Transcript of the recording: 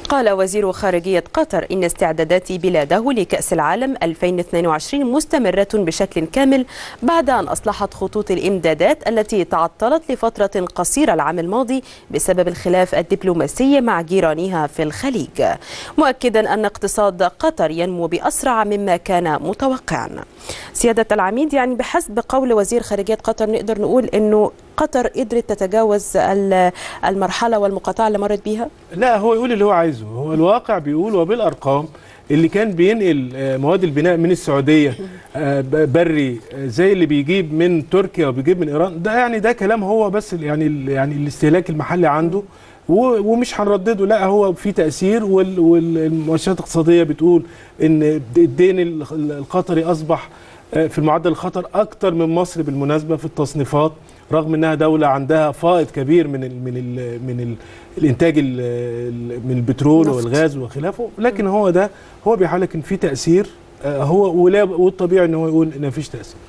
قال وزير خارجية قطر إن استعدادات بلاده لكأس العالم 2022 مستمرة بشكل كامل بعد أن أصلحت خطوط الإمدادات التي تعطلت لفترة قصيرة العام الماضي بسبب الخلاف الدبلوماسي مع جيرانها في الخليج مؤكدا أن اقتصاد قطر ينمو بأسرع مما كان متوقعا سيادة العميد يعني بحسب قول وزير خارجية قطر نقدر نقول أنه قطر قدرت تتجاوز المرحلة والمقاطعة اللي مرت بيها؟ لا هو يقول اللي هو عايزه هو الواقع بيقول وبالأرقام اللي كان بينقل مواد البناء من السعودية بري زي اللي بيجيب من تركيا وبيجيب من إيران ده يعني ده كلام هو بس يعني يعني الاستهلاك المحلي عنده ومش هنردده لا هو في تاثير والمؤشرات الاقتصاديه بتقول ان الدين القطري اصبح في المعدل الخطر اكتر من مصر بالمناسبه في التصنيفات رغم انها دوله عندها فائض كبير من ال من ال من ال الانتاج ال من البترول نفط. والغاز وخلافه لكن هو ده هو بيحاول لكن في تاثير هو والطبيعي ان هو يقول ان مفيش تاثير